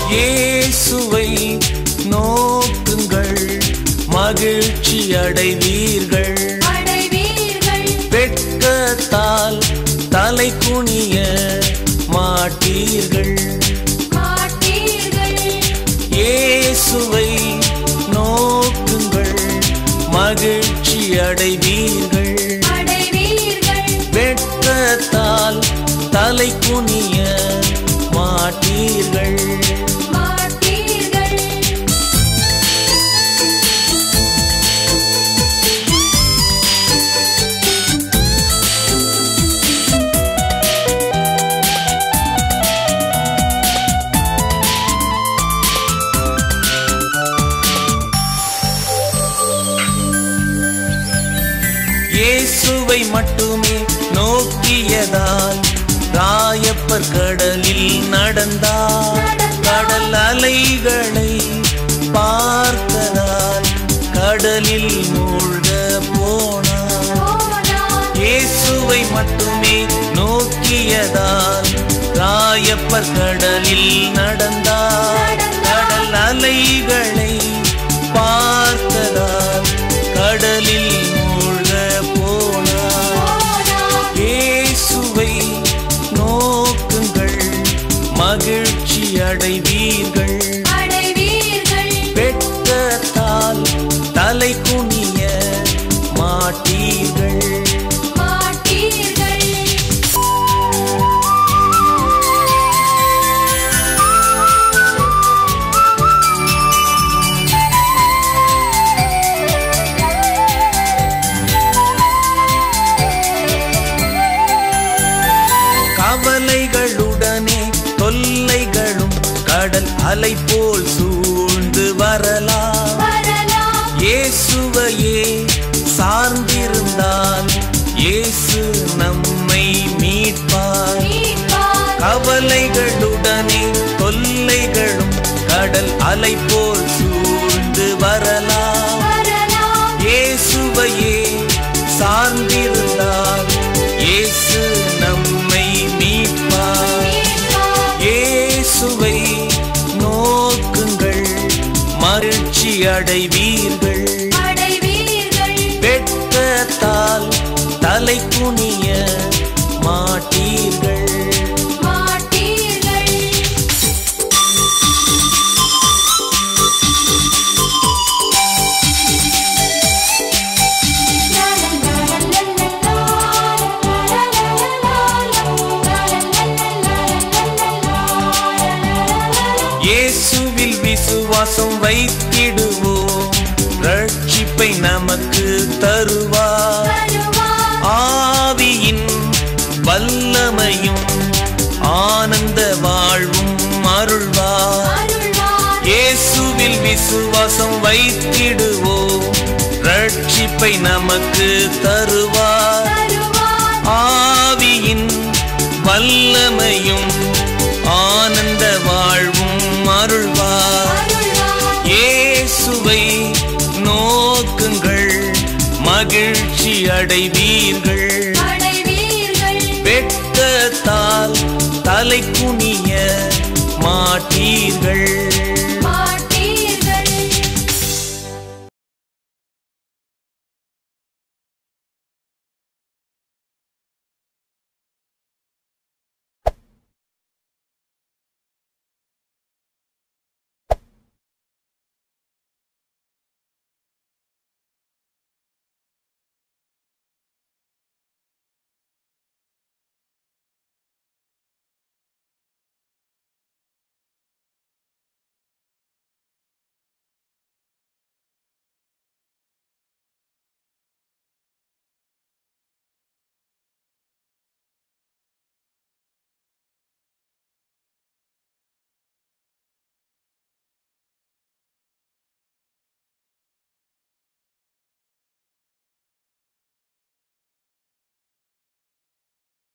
இயேசுவை நோக்குங்கள் மகிழ்ச்சி அடைவீர்கள் அடைவீர்கள் வெட்கத்தால் தலை குனிய மாட்டீர்கள் மாட்டீர்கள் இயேசுவை நோக்குங்கள் மகிழ்ச்சி அடைவீர்கள் அடைவீர்கள் வெட்கத்தால் தலை குனிய மாட்டீர்கள் மாட்டீர்கள் இயேசுவை மட்டுமே நோக்கியதால் ராயப்பர் கடலில் நடந்தார் கடல் அலைகளை பார்த்ததால் கடலில் மூழ்க போனார் போனார் இயேசுவை மட்டுமே நோக்கியதால் ராயப்பர் கடலில் நடந்தார் கடல் அலைகளை பார்த்ததால் கடலில் மூழ்க போனார் போனார் இயேசுவை நோக்குங்கள் மகிழ்ச்சி அடைவீர்கள் அடைவீர்கள் வெட்கத்தால் தலை குனிய மாட்டீர்கள் மாட்டீர்கள் கவலைகளுடனே தொல்லைகளும் கடல் அலை போல் சூழ்ந்து வரலாம் வரலாம் இயேசுவையே சார்ந்திருந்தால் இயேசு நம்மை மீட்பார் மீட்பார் கவலைகளுடனே தொல்லைகளும் கடல் அலை போல் சூழ்ந்து வரலாம் வரலாம் இயேசுவையே சார்ந்திருந்தால் இயேசு நம்மை மீட்பார் மீட்பார் இயேசுவை நோக்குங்கள் மகிழ்ச்சி அடைவீர்கள் அடைவீர்கள் வெட்கத்தால் தலை குனிய மாட்டீர்கள் மாட்டீர்கள் இயேசுவில் விசுவாசம் வைத்திடுவோம் ரட்சிப்பை நமக்கு தருவார் ஆவியின் வல்லமையும் ஆனந்த வாழ்வும் அருள்வார் இயேசுவில் விசுவாசம் வைத்திடுவோம் ரட்சிப்பை நமக்கு தருவார் ஆவியின் வல்லமையும் ஆனந்த வாழ்வும் அருள்வார் இயேசுவை நோக்குங்கள் மகிழ்ச்சி அடைவீர்கள் வெட்கத்தால் தலை குனிய மாட்டீர்கள்